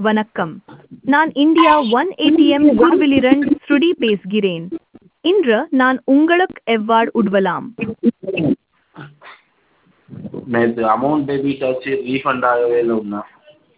வணக்கம் நான் India one ATM குர்விலிரண்ட் ஸ்ருடி பேசுகிறேன் இன்று நான் உங்களுக்கு எவ்வாறு உதவலாம் நேற்று அமௌண்ட் டெபிட் ஆச்சு ரீஃபண்ட் ஆகவே இல்லை இன்னும்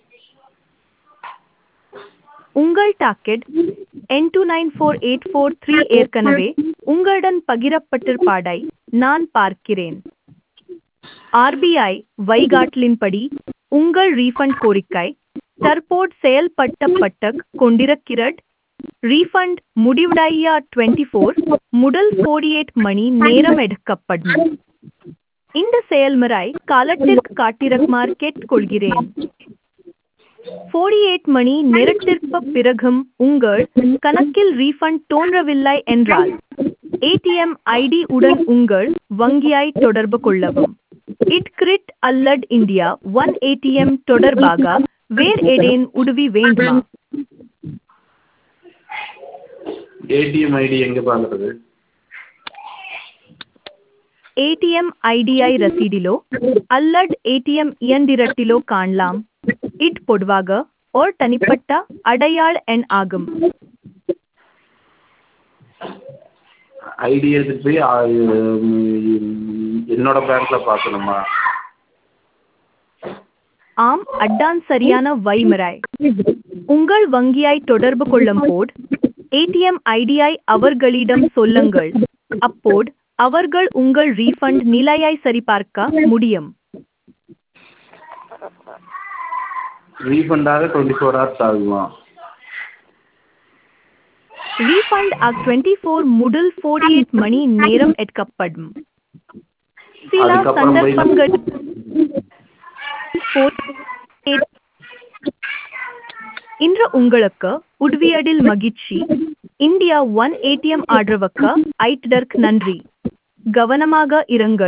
உங்கள் டாக்கெட் என் two nine four eight four three ஏற்கனவே உங்களுடன் பகிரப்பட்டிருப்பாடை நான் பார்க்கிறேன் ஆர்பிஐ வைகாட்டலின்படி உங்கள் ரீஃபண்ட் கோரிக்கை தற்போது செயல்படுத்தப்பட்டு கொண்டிருக்கிறது ரீஃபண்ட் முடிவடைய டுவெண்ட்டி ஃபோர் முதல் ஃபோர்டி எயிட் மணி நேரம் எடுக்கப்படும் இந்த செயல்முறை காலத்திற்கு காட்டிரக்குமாறு கேட்டுக்கொள்கிறேன் ஃபோர்டி எயிட் மணி நேரத்திற்கு பிறகும் உங்கள் கணக்கில் ரீஃபண்ட் தோன்றவில்லை என்றால் ஏடிஎம் ஐடி உடன் உங்கள் வங்கியை தொடர்பு கொள்ளவும் இட் கிரிட் அல்லட் இந்தியா ஒன் ஏடிஎம் தொடர்பாக வேறு ஏதேன் உதவி வேண்டுமா ஏடிஎம் ஐடி எங்கே பார்க்குறது ఏటీఎం ఐడిఐ రసీడిలో అల్లడ్ ఏటీఎం இயந்திரத்திலோ காணலாம் இட் பொதுவாக ஒரு தனிப்பட்ட அடையாள எண் ஆகும் ஐடி எடுத்துகிட்டு போய் ஆ, ம், என்னோட பேங்க்கில் பார்க்கணுமா ஆம் அட்டான் சரியான வழிமுறை உங்கள் வங்கியை தொடர்பு கொள்ளும் போது ஏடிஎம் ஐடியை அவர்களிடம் சொல்லுங்கள் அப்போது அவர்கள் உங்கள் ரீஃபண்ட் நிலையை சரிபார்க்க முடியும் ரீஃபண்டாக டுவெண்ட்டி ஃபோர் ஹவர்ஸ் ஆகுமா ரீஃபண்ட் ஆக் டுவெண்ட்டி ஃபோர் முதல் ஃபோர்டி எயிட் மணி நேரம் எடுக்கப்படும் சில அதுக்கப்புறம் போய் சந்தர்ப்பங்கள் 48 இன்று உங்களுக்கு உதவியதில் மகிழ்ச்சி இந்தியா ஒன் ஏடிஎம் ஆதரவுக்கு ஐட்டதற்கு நன்றி கவனமாக இருங்கள்